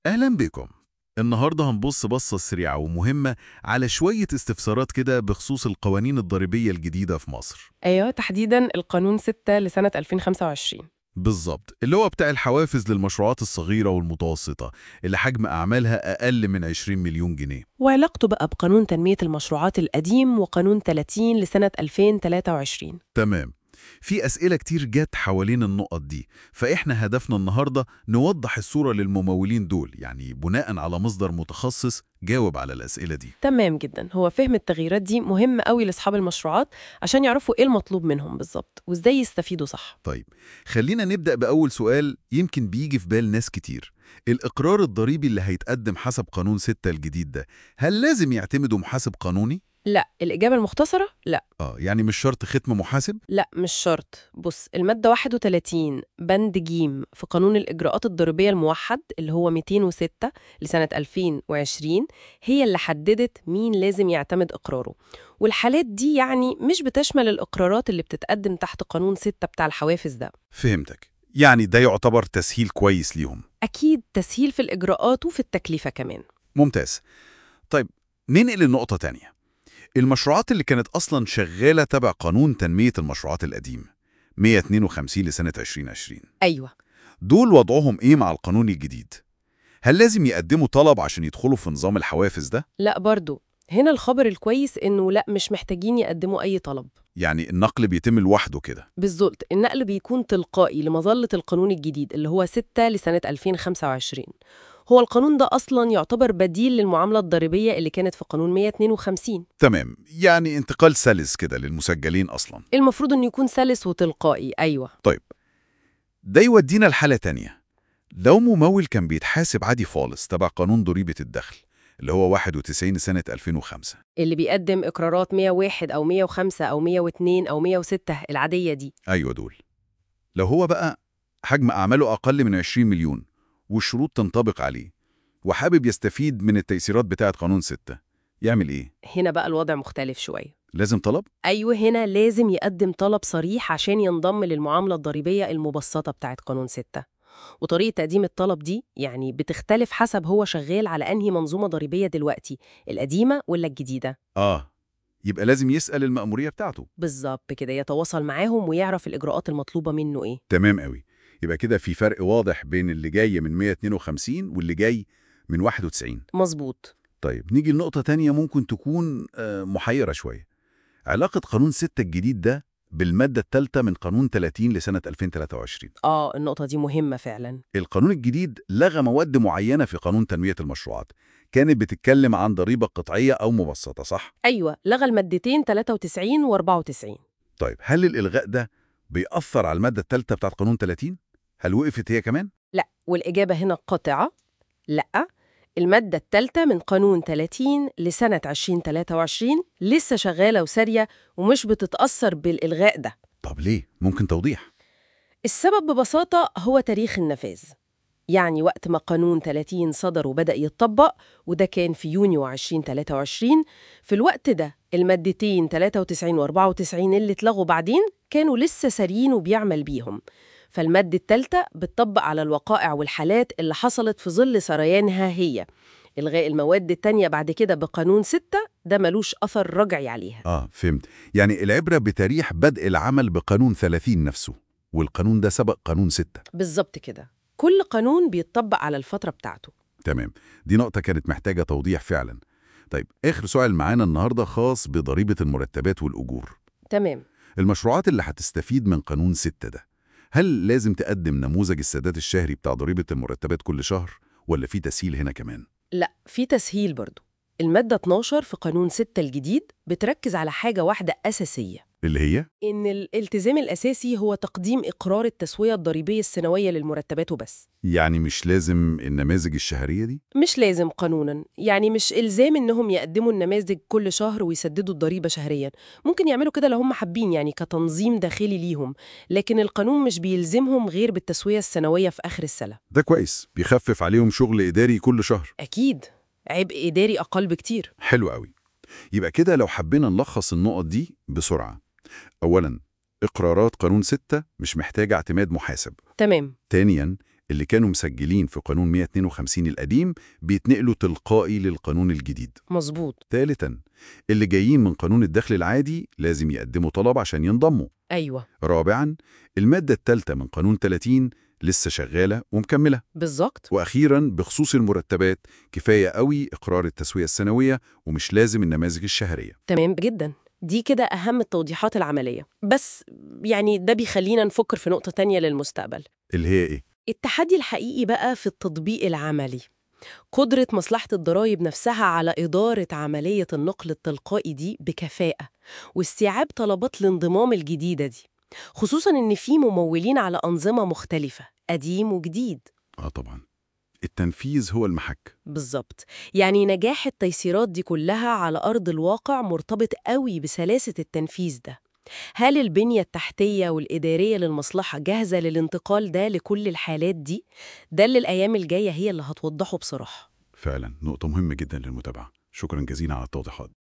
أهلا بكم النهاردة هنبص بصة سريعة ومهمة على شوية استفسارات كده بخصوص القوانين الضريبية الجديدة في مصر أيوة تحديدا القانون 6 لسنة 2025 بالظبط اللي هو بتاع الحوافز للمشروعات الصغيرة والمتوسطة اللي حجم أعمالها أقل من 20 مليون جنيه وعلاقته بقى بقانون تنمية المشروعات القديم وقانون 30 لسنة 2023 تمام في أسئلة كتير جت حوالين النقط دي فإحنا هدفنا النهاردة نوضح الصورة للممولين دول يعني بناء على مصدر متخصص جاوب على الأسئلة دي تمام جدا هو فهم التغييرات دي مهم قوي لأصحاب المشروعات عشان يعرفوا إيه المطلوب منهم بالظبط وإزاي يستفيدوا صح طيب خلينا نبدأ بأول سؤال يمكن بيجي في بال ناس كتير الإقرار الضريبي اللي هيتقدم حسب قانون 6 الجديد ده هل لازم يعتمدوا محاسب قانوني؟ لا الإجابة المختصرة لا آه يعني مش شرط ختم محاسب؟ لا مش شرط بص المادة 31 بند جيم في قانون الإجراءات الضريبية الموحد اللي هو 206 لسنة 2020 هي اللي حددت مين لازم يعتمد إقراره والحالات دي يعني مش بتشمل الإقرارات اللي بتتقدم تحت قانون 6 بتاع الحوافز ده فهمتك يعني ده يعتبر تسهيل كويس ليهم أكيد تسهيل في الإجراءات وفي التكلفة كمان ممتاز طيب ننقل لنقطة تانية المشروعات اللي كانت أصلا شغالة تبع قانون تنمية المشروعات القديم 152 لسنة 2020 أيوة دول وضعهم إيه مع القانون الجديد؟ هل لازم يقدموا طلب عشان يدخلوا في نظام الحوافز ده؟ لا برضو هنا الخبر الكويس إنه لا مش محتاجين يقدموا أي طلب يعني النقل بيتم لوحده كده بالظبط النقل بيكون تلقائي لمظلة القانون الجديد اللي هو 6 لسنة 2025 هو القانون ده أصلا يعتبر بديل للمعاملة الضريبية اللي كانت في قانون 152 تمام يعني انتقال سلس كده للمسجلين أصلا المفروض أنه يكون سلس وتلقائي أيوة طيب ده يودينا لحالة تانية لو ممول كان بيتحاسب عادي خالص تبع قانون ضريبة الدخل اللي هو 91 سنة 2005 اللي بيقدم إقرارات 101 أو 105 أو 102 أو 106 العادية دي أيوة دول لو هو بقى حجم أعماله أقل من 20 مليون والشروط تنطبق عليه وحابب يستفيد من التيسيرات بتاعة قانون 6 يعمل إيه؟ هنا بقى الوضع مختلف شوية لازم طلب؟ أيوة هنا لازم يقدم طلب صريح عشان ينضم للمعاملة الضريبية المبسطة بتاعت قانون 6 وطريقة تقديم الطلب دي يعني بتختلف حسب هو شغال على أنهي منظومة ضريبية دلوقتي القديمة ولا الجديدة آه يبقى لازم يسأل المأمورية بتاعته بالظبط كده يتواصل معاهم ويعرف الإجراءات المطلوبة منه إيه تمام قوي يبقى كده في فرق واضح بين اللي جاي من 152 واللي جاي من 91 مظبوط طيب نيجي لنقطة تانية ممكن تكون آه، محيرة شوية علاقة قانون 6 الجديد ده بالمادة الثالثة من قانون 30 لسنة 2023 آه النقطة دي مهمة فعلا القانون الجديد لغى مواد معينة في قانون تنمية المشروعات كانت بتتكلم عن ضريبة قطعية أو مبسطة صح؟ أيوة لغى المادتين 93 و 94 طيب هل الإلغاء ده بيأثر على المادة الثالثة بتاعت قانون 30؟ هل وقفت هي كمان؟ لا والإجابة هنا قاطعة لا المادة الثالثة من قانون 30 لسنة 2023 لسه شغالة وسارية ومش بتتأثر بالإلغاء ده طب ليه؟ ممكن توضيح السبب ببساطة هو تاريخ النفاذ يعني وقت ما قانون 30 صدر وبدأ يتطبق وده كان في يونيو 2023 في الوقت ده المادتين 93 و 94 اللي اتلغوا بعدين كانوا لسه ساريين وبيعمل بيهم فالمادة الثالثة بتطبق على الوقائع والحالات اللي حصلت في ظل سريانها هي إلغاء المواد التانية بعد كده بقانون 6 ده ملوش أثر رجعي عليها آه فهمت يعني العبرة بتاريخ بدء العمل بقانون 30 نفسه والقانون ده سبق قانون 6 بالظبط كده كل قانون بيتطبق على الفترة بتاعته تمام دي نقطة كانت محتاجة توضيح فعلا طيب آخر سؤال معانا النهاردة خاص بضريبة المرتبات والأجور تمام المشروعات اللي هتستفيد من قانون 6 ده هل لازم تقدم نموذج السداد الشهري بتاع ضريبة المرتبات كل شهر ولا في تسهيل هنا كمان؟ لا في تسهيل برضو المادة 12 في قانون 6 الجديد بتركز على حاجة واحدة أساسية اللي هي إن الالتزام الأساسي هو تقديم إقرار التسوية الضريبية السنوية للمرتبات وبس يعني مش لازم النماذج الشهرية دي؟ مش لازم قانونا يعني مش إلزام إنهم يقدموا النماذج كل شهر ويسددوا الضريبة شهريا ممكن يعملوا كده لو هم حابين يعني كتنظيم داخلي ليهم لكن القانون مش بيلزمهم غير بالتسوية السنوية في آخر السنة ده كويس بيخفف عليهم شغل إداري كل شهر أكيد عبء إداري أقل بكتير حلو قوي يبقى كده لو حبينا نلخص النقط دي بسرعة أولا إقرارات قانون 6 مش محتاجة اعتماد محاسب تمام ثانيا اللي كانوا مسجلين في قانون 152 القديم بيتنقلوا تلقائي للقانون الجديد مظبوط ثالثا اللي جايين من قانون الدخل العادي لازم يقدموا طلب عشان ينضموا أيوة رابعا المادة الثالثة من قانون 30 لسه شغالة ومكملة بالظبط وأخيرا بخصوص المرتبات كفاية قوي إقرار التسوية السنوية ومش لازم النماذج الشهرية تمام جدا دي كده أهم التوضيحات العملية بس يعني ده بيخلينا نفكر في نقطة تانية للمستقبل اللي هي إيه؟ التحدي الحقيقي بقى في التطبيق العملي قدرة مصلحة الضرائب نفسها على إدارة عملية النقل التلقائي دي بكفاءة واستيعاب طلبات الانضمام الجديدة دي خصوصا إن في ممولين على أنظمة مختلفة قديم وجديد آه طبعا التنفيذ هو المحك بالظبط يعني نجاح التيسيرات دي كلها على أرض الواقع مرتبط قوي بسلاسة التنفيذ ده هل البنية التحتية والإدارية للمصلحة جاهزة للانتقال ده لكل الحالات دي؟ ده اللي الأيام الجاية هي اللي هتوضحه بصراحة فعلا نقطة مهمة جدا للمتابعة شكرا جزيلا على التوضيحات